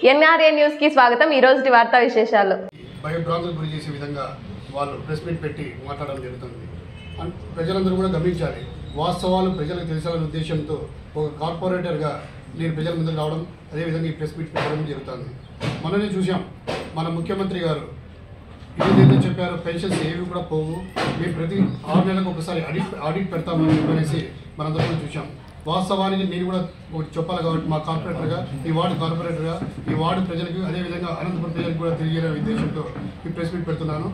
NRA news కి స్వాగతం ఈ రోజు వార్తా విశేషాలు భయభ్రాంతులకు గురి చేసే విధంగా వాళ్ళు ప్రెస్ మీట్ పెట్టి మాట్లాడడం జరుగుతుంది అన్- ప్రజలందరూ కూడా గమనించాలి వాస్తవాలు ప్రజలకు తెలిసాలనే ఉద్దేశంతో ఒక కార్పొరేటర్గా నేను ప్రజల ముందుకు రావడం అదేవిధంగా ఈ ప్రెస్ మీట్ పెట్టడం జరుగుతుంది మొన్ననే చూసాం మన ముఖ్యమంత్రి గారు ఏదైతే చెప్పారో పెన్షన్స్ ఏవి కూడా పోవు మేము ప్రతి ఆరు నెలలకు ఒకసారి ఆడిట్ ఆడిట్ పెడతామని చెప్పనేసి మనందరం కూడా చూసాం వాస్తవానికి నేను కూడా ఒకటి చెప్పాలి కాబట్టి మా కార్పొరేటర్గా ఈ వార్డు కార్పొరేటర్గా ఈ వార్డు ప్రజలకు అదేవిధంగా అనంతపురం ప్రజలకు కూడా తెలియజే ఉద్దేశంతో ఈ ప్రెస్ మీట్ పెడుతున్నాను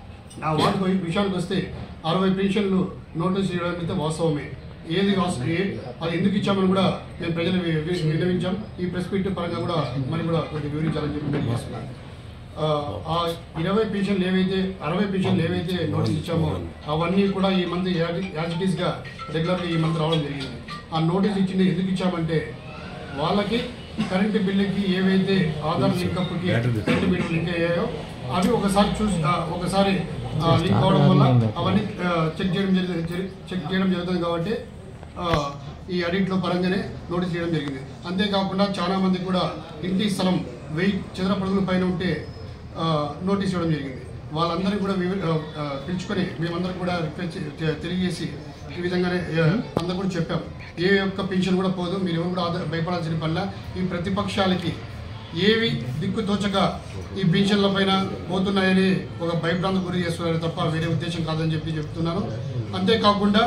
ఆ వార్డు పోయి విషయానికి వస్తే అరవై పెన్షన్లు నోటీస్ చేయడం అయితే వాస్తవమే ఏది వాస్త- ఏ అది ఎందుకు ఇచ్చామని కూడా మేము ప్రజలు వి- వి- విన్నవించాం ఈ ప్రెస్ మీట్ పరంగా కూడా మరి కూడా కొద్దిగా వివరించాలని చెప్పి తెలియజేస్తున్నాను ఆ, ఆ ఇరవై పెన్షన్లు ఏవైతే అరవై పెన్షన్లు ఏవైతే నోటీస్ ఇచ్చామో అవన్నీ కూడా ఈ మంత్ యాజిటీస్గా రెగ్యులర్గా ఈ మంత్ రావడం జరిగింది ఆ నోటీస్ ఇచ్చింది ఎందుకు ఇచ్చామంటే వాళ్ళకి కరెంటు బిల్లుకి ఏవైతే ఆధార్ లింకప్కి కరెంటు బిల్లు లింక్ అయ్యాయో అవి ఒకసారి చూసి ఆ, ఒకసారి ఆ, లింక్ అవడం వల్ల అవన్నీ ఆ, చెక్ చేయడం జరుగుతుంది చెక్ చేయడం జరుగుతుంది కాబట్టి ఆ, ఈ అడిట్లో పరంగానే నోటీస్ చేయడం జరిగింది అంతేకాకుండా చాలా మంది కూడా ఇంటి స్థలం వెయ్యి చదరపడుగుల పైన ఉంటే ఆ, నోటీస్ ఇవ్వడం జరిగింది వాళ్ళందరినీ కూడా వివ- ఆ, ఆ, పిలుచుకొని మేమందరం కూడా రిక్వెస్ట్ చే- చే- తెలియజేసి ఈ విధంగానే ఆ, అందరూ కూడా చెప్పాం ఏ ఒక్క పెన్షన్ కూడా పోదు మీరు ఎవరు కూడా ఆధార భయపడాల్సిన పనిలా ఈ ప్రతిపక్షాలకి ఏవి దిక్కు తోచక ఈ పెన్షన్ల పైన పోతున్నాయని ఒక భయభ్రాంతి గురి చేస్తున్నారు తప్ప వేరే ఉద్దేశం కాదని చెప్పి చెప్తున్నాను అంతేకాకుండా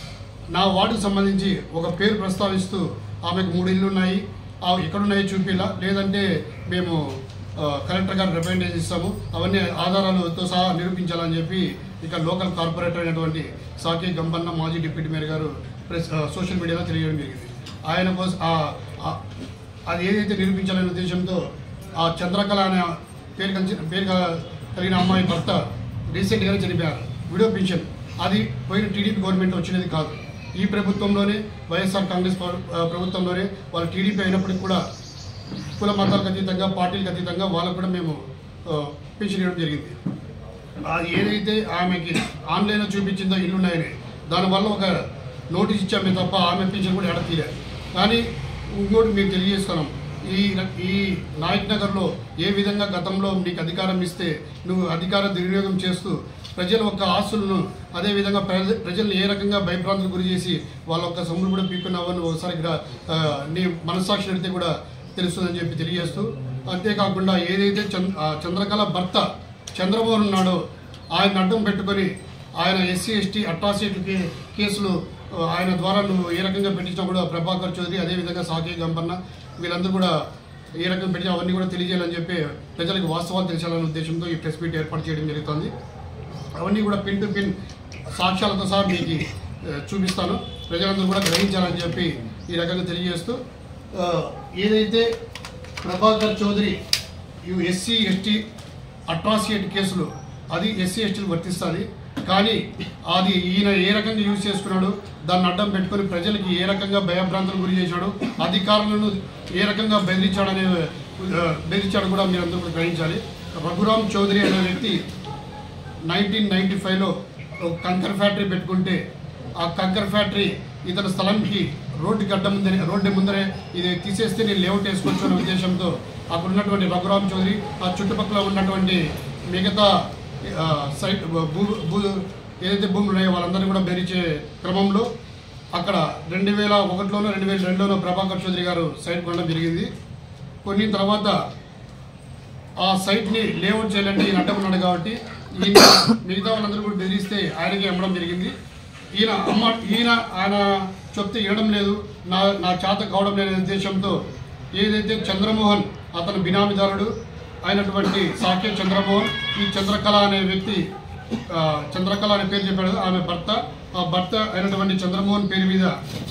నా వార్డుకు సంబంధించి ఒక పేరు ప్రస్తావిస్తూ ఆమెకు మూడు ఇళ్ళు ఉన్నాయి ఆ ఎక్కడున్నాయో చూపిలా లేదంటే మేము ఆ, కలెక్టర్ గారు రిప్రజెంటేషన్ ఇస్తాము అవన్నీ ఆధారాలతో సహా నిరూపించాలని చెప్పి ఇక లోకల్ కార్పొరేటర్ అయినటువంటి సాకే గంపన్న మాజీ డిప్యూటీ మేయర్ గారు ప్రెస్ ఆ, సోషల్ మీడియాలో తెలియడం జరిగింది ఆయన కోసం ఆ- ఆ- అది ఏదైతే నిరూపించాలనే ఉద్దేశంతో ఆ చంద్రకళ అనే పేరు కలిసి పేరు క- కలిగిన అమ్మాయి భర్త రీసెంట్గానే చనిపోయారు విడో పెన్షన్ అది పోయిన టీడీపీ గవర్నమెంట్ వచ్చినది కాదు ఈ ప్రభుత్వంలోనే వైఎస్ఆర్ కాంగ్రెస్ ప్ర- ఆ, ప్రభుత్వంలోనే వాళ్ళు టీడీపీ అయినప్పటికీ కూడా కుల మతాలకు అతీతంగా పార్టీలకు అతీతంగా వాళ్ళకు కూడా మేము ఆ, పెన్షన్ ఇవ్వడం జరిగింది అది ఏదైతే ఆమెకి ఆన్లైన్లో చూపించిందో ఇల్లు ఉన్నాయని దానివల్ల ఒక నోటీస్ ఇచ్చామే తప్ప ఆమె పెన్షన్ కూడా ఎడ తీయలేదు కానీ ఇంకోటి మీకు తెలియజేస్తున్నాం ఈ ఈ నాయక్ నగర్లో ఏ విధంగా గతంలో నీకు అధికారం ఇస్తే నువ్వు అధికార దుర్వినియోగం చేస్తూ ప్రజల యొక్క ఆస్తులను అదేవిధంగా ప్రజ ప్రజల్ని ఏ రకంగా భయభ్రాంతులకు గురి చేసి వాళ్ళ యొక్క సొమ్ములు కూడా పీక్కున్నావని ఒకసారి గ్ర- ఆ, నీ మనస్సాక్షి అడిగితే కూడా తెలుస్తుందని చెప్పి తెలియజేస్తూ అంతేకాకుండా ఏదైతే చంద్ర ఆ చంద్రకళ భర్త చంద్రబాబు ఉన్నాడో ఆయన అడ్డం పెట్టుకొని ఆయన ఎస్సీ ఎస్టీ అట్రాసిటీ కేసులు ఆ, ఆయన ద్వారా నువ్వు ఏ రకంగా పెట్టించినా కూడా ప్రభాకర్ చౌదరి అదేవిధంగా సాకే గంపన్న వీళ్ళందరూ కూడా ఏ రకంగా పెట్టినా అవన్నీ కూడా తెలియజేయాలని చెప్పి ప్రజలకు వాస్తవాలు తెలిసాలనే ఉద్దేశంతో ఈ ప్రెస్ మీట్ ఏర్పాటు చేయడం జరుగుతుంది అవన్నీ కూడా పిన్ టు పిన్ సాక్ష్యాలతో సహా మీకు ఆ, చూపిస్తాను ప్రజలందరూ కూడా గ్రహించాలని చెప్పి ఈ రకంగా తెలియజేస్తూ ఆ, ఏదైతే ప్రభాకర్ చౌదరి ఇవి ఎస్సీ ఎస్టీ అట్రాసియేట్ కేసులు అది ఎస్సీ ఎస్టీలు వర్తిస్తుంది కానీ అది ఈయన ఏ రకంగా యూజ్ చేసుకున్నాడు దాన్ని అడ్డం పెట్టుకొని ప్రజలకి ఏ రకంగా భయభ్రాంతులు గురి చేశాడు అధికారులను ఏ రకంగా బెదిరించాడనే ఆ, బెదిరించాడు కూడా మీరందరూ కూడా గ్రహించాలి రఘురామ్ చౌదరి అనే వ్యక్తి నైన్టీన్ నైన్టీ ఫైవ్లో కంకర్ ఫ్యాక్టరీ పెట్టుకుంటే ఆ కంకర్ ఫ్యాక్టరీ ఇతని స్థలంకి రోడ్డు గడ్డ ముందరే రోడ్డు ముందరే ఇది తీసేస్తే నేను లేఅవుట్ వేసుకోవచ్చు అనే ఉద్దేశంతో అక్కడ ఉన్నటువంటి రఘురామ్ చౌదరి ఆ చుట్టుపక్కల ఉన్నటువంటి మిగతా ఆ, సైట్ భూ భూ ఏదైతే భూములు ఉన్నాయో వాళ్ళందరినీ కూడా బెదిరించే క్రమంలో అక్కడ రెండు వేల ఒకటిలోనో రెండు వేల రెండులోనో ప్రభాకర్ చౌదరి గారు సైట్ కొనడం జరిగింది కొన్ని తర్వాత ఆ సైట్ని లేఅవుట్ చేయాలంటే ఈయన అడ్డం ఉన్నాడు కాబట్టి ఈయన మిగతా వాళ్ళందరూ కూడా బెదిరిస్తే ఆయనకి అమ్మడం జరిగింది ఈయన అమ్మ ఈయన ఆయన చెప్తే వినడం లేదు నా నా చేత కావడం లేని ఉద్దేశంతో ఏదైతే చంద్రమోహన్ అతను బినామీదారుడు అయినటువంటి సాకే చంద్రమోహన్ ఈ చంద్రకళ అనే వ్యక్తి ఆ, చంద్రకళ అనే పేరు చెప్పాడు ఆమె భర్త ఆ భర్త అయినటువంటి చంద్రమోహన్ పేరు మీద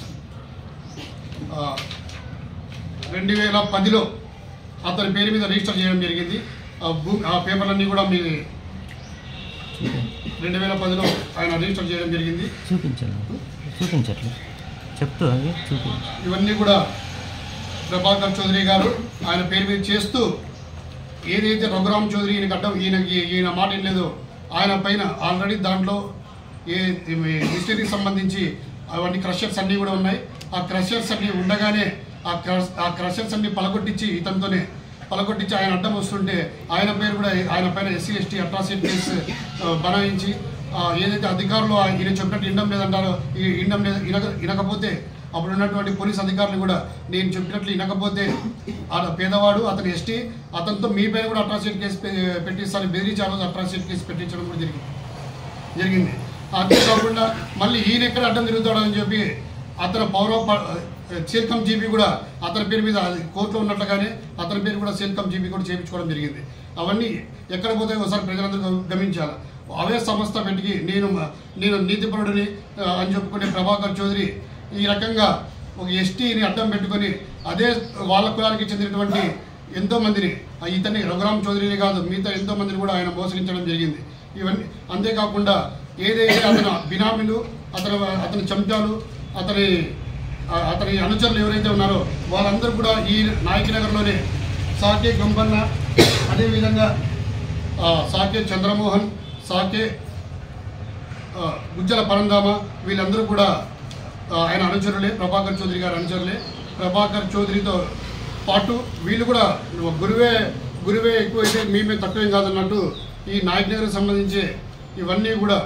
ఆ, రెండు వేల పదిలో అతని పేరు మీద రిజిస్టర్ చేయడం జరిగింది ఆ భూ ఆ పేపర్లన్నీ కూడా మీ రెండు వేల పదిలో ఆయన రిజిస్టర్ చేయడం జరిగింది చూపించండి చూపించట్లే చెప్తూ అవి చూపించు ఇవన్నీ కూడా ప్రభాకర్ చౌదరి గారు ఆయన పేరు మీద చేస్తూ ఏదైతే రఘురామ్ చౌదరి ఈయన గడ్డం ఈయనకి ఈయన మాట లేదు ఆయన పైన ఆల్రెడీ దాంట్లో ఏ మిస్టరీకి సంబంధించి అవన్నీ క్రషర్స్ అన్నీ కూడా ఉన్నాయి ఆ క్రషర్స్ అన్నీ ఉండగానే ఆ క్రష్ ఆ క్రషర్స్ అన్ని పలగొట్టించి ఇతనితోనే పలకొట్టించి ఆయన అడ్డం వస్తుంటే ఆయన పేరు కూడా ఆయన పైన ఎస్సీ ఎస్టీ అట్రాసిటీ కేసు ఆ, బనాయించి ఆ, ఏదైతే అధికారులు ఆ- ఈయన చెప్పినట్టు ఇండం లేదంటారో ఈ ఇండం లేదు ఇనక ఇనకపోతే అప్పుడు ఉన్నటువంటి పోలీస్ అధికారులు కూడా నేను చెప్పినట్లు వినకపోతే ఆ పేదవాడు అతను ఎస్టీ అతనితో మీ పైన కూడా అట్రాసిటీ కేసు పె- పెట్టిస్తాను బెదిరించి ఆ రోజు అట్రాసిటీ కేసు పెట్టించడం కూడా జరిగింది జరిగింది అంతేకాకుండా మళ్ళీ ఈయన ఎక్కడ అడ్డం తిరుగుతాడని చెప్పి అతను పౌర సీల్కమ్ జీబీ కూడా అతని పేరు మీద అది కోర్టులో ఉన్నట్లుగానే అతని పేరు కూడా సీల్కమ్ జీబీ కూడా చేయించుకోవడం జరిగింది అవన్నీ ఎక్కడ పోతే ఒకసారి ప్రజలందరూ గమ- గమనించాలి అవే సంస్థ పెట్టి నేను నేను నీతిపరుడిని ఆ, అని చెప్పుకునే ప్రభాకర్ చౌదరి ఈ రకంగా ఒక ఎస్టీని అడ్డం పెట్టుకొని అదే వాళ్ళ కులానికి చెందినటువంటి ఎంతో మందిని ఆ ఇతన్ని రఘురామ్ చౌదరిని కాదు మిగతా ఎంతో మందిని కూడా ఆయన మోసగించడం జరిగింది ఇవన్నీ అంతేకాకుండా ఏదైతే అతని బినామీలు అతని అతని చెంచాలు అతని ఆ, అతని అనుచరులు ఎవరైతే ఉన్నారో వాళ్ళందరూ కూడా ఈ నాయకనగర్లోనే సాకే గంపన్న అదేవిధంగా ఆ, సాకే చంద్రమోహన్ సాకే ఆ, గుజ్జల పరంధామ వీళ్ళందరూ కూడా ఆ, ఆయన అనుచరులే ప్రభాకర్ చౌదరి గారి అనుచరులే ప్రభాకర్ చౌదరితో పాటు వీళ్ళు కూడా గురువే గురువే ఎక్కువైతే మేమే తక్కువేం కాదన్నట్టు ఈ నాయక్ నగర్కి సంబంధించి ఇవన్నీ కూడా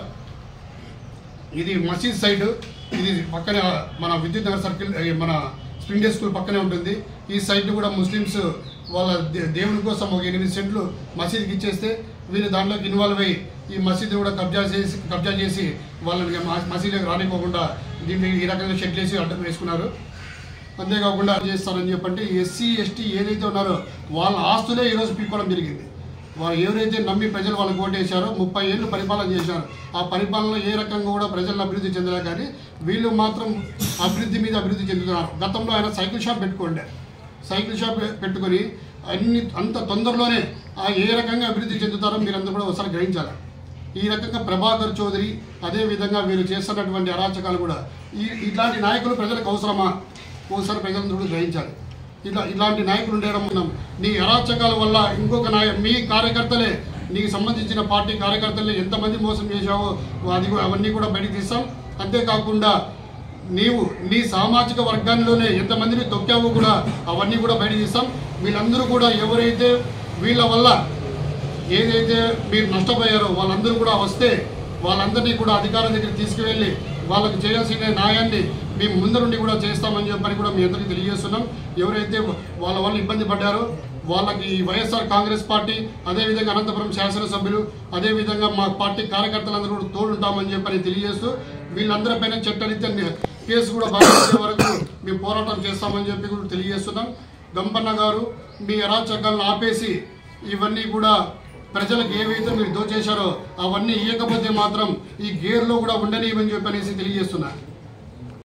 ఇది మసీద్ సైడ్ ఇది పక్కనే మన విద్యుత్ నగర్ సర్కిల్ ఏ, మన స్ప్రింగ్ డే స్కూల్ పక్కనే ఉంటుంది ఈ సైడ్ కూడా ముస్లిమ్స్ వాళ్ళ దే- దేవుని కోసం ఒక ఎనిమిది సెంట్లు మసీద్కి ఇచ్చేస్తే వీళ్ళు దాంట్లోకి ఇన్వాల్వ్ అయ్యి ఈ మసీద్ కూడా కబ్జా చేసి కబ్జా చేసి వాళ్ళని మ- మసీదులోకి రానిపోకుండా దీన్ని ఈ రకంగా షెడ్ వేసి అడ్డం వేసుకున్నారు అంతేకాకుండా చేస్తారని చెప్పంటే ఎస్సీ ఎస్టీ ఏదైతే ఉన్నారో వాళ్ళ ఆస్తులే ఈరోజు పీక్కోవడం జరిగింది వాళ్ళు ఎవరైతే నమ్మి ప్రజలు వాళ్ళకి ఓటేశారో ముప్పై ఏళ్ళు పరిపాలన చేశారు ఆ పరిపాలనలో ఏ రకంగా కూడా ప్రజలను అభివృద్ధి చెందలే కానీ వీళ్ళు మాత్రం అభివృద్ధి మీద అభివృద్ధి చెందుతున్నారు గతంలో ఆయన సైకిల్ షాప్ పెట్టుకోండి సైకిల్ షాప్ పెట్టుకొని అన్ని అంత తొందరలోనే ఆ ఏ రకంగా అభివృద్ధి చెందుతారో మీరందరూ కూడా ఒకసారి గ్రహించాలి ఈ రకంగా ప్రభాకర్ చౌదరి అదే విధంగా వీరు చేస్తున్నటువంటి అరాచకాలు కూడా ఈ ఇట్లాంటి నాయకులు ప్రజలకు అవసరమా ఒకసారి ప్రజలందరూ కూడా గ్రహించాలి ఇలా ఇలాంటి నాయకులు ఉండడం మనం నీ అరాచకాల వల్ల ఇంకొక నాయ మీ కార్యకర్తలే నీకు సంబంధించిన పార్టీ కార్యకర్తలే ఎంతమంది మోసం చేశావో అది కూడా- అవన్నీ కూడా బయటకు తీస్తాం అంతేకాకుండా నీవు నీ సామాజిక వర్గాల్లోనే ఎంతమందిని తొక్కావో కూడా అవన్నీ కూడా బయట తీస్తాం వీళ్ళందరూ కూడా ఎవరైతే వీళ్ళ వల్ల ఏదైతే మీరు నష్టపోయారో వాళ్ళందరూ కూడా వస్తే వాళ్ళందరినీ కూడా అధికారం దగ్గర తీసుకువెళ్ళి వాళ్ళకి చేయాల్సిన న్యాయాన్ని మేము ముందరుండి కూడా చేస్తామని చెప్పని కూడా మీ అందరికీ తెలియజేస్తున్నాం ఎవరైతే వాళ్ళ వల్ల ఇబ్బంది పడ్డారో వాళ్ళకి ఈ వైఎస్ఆర్ కాంగ్రెస్ పార్టీ అదేవిధంగా అనంతపురం శాసనసభ్యులు అదేవిధంగా మా పార్టీ కార్యకర్తలందరూ కూడా తోడుంటామని చెప్పని తెలియజేస్తూ వీళ్ళందరిపైన చట్టరీత్యా కేసు కూడా బాధించే వరకు మేము పోరాటం చేస్తామని చెప్పి కూడా తెలియజేస్తున్నాం గంపన్న గారు మీ అరాచకాలను ఆపేసి ఇవన్నీ కూడా ప్రజలకు ఏవైతే మీరు దోచేశారో అవన్నీ ఇవ్వకపోతే మాత్రం ఈ గేర్లో కూడా ఉండనివ్వని చెప్పనేసి తెలియజేస్తున్నా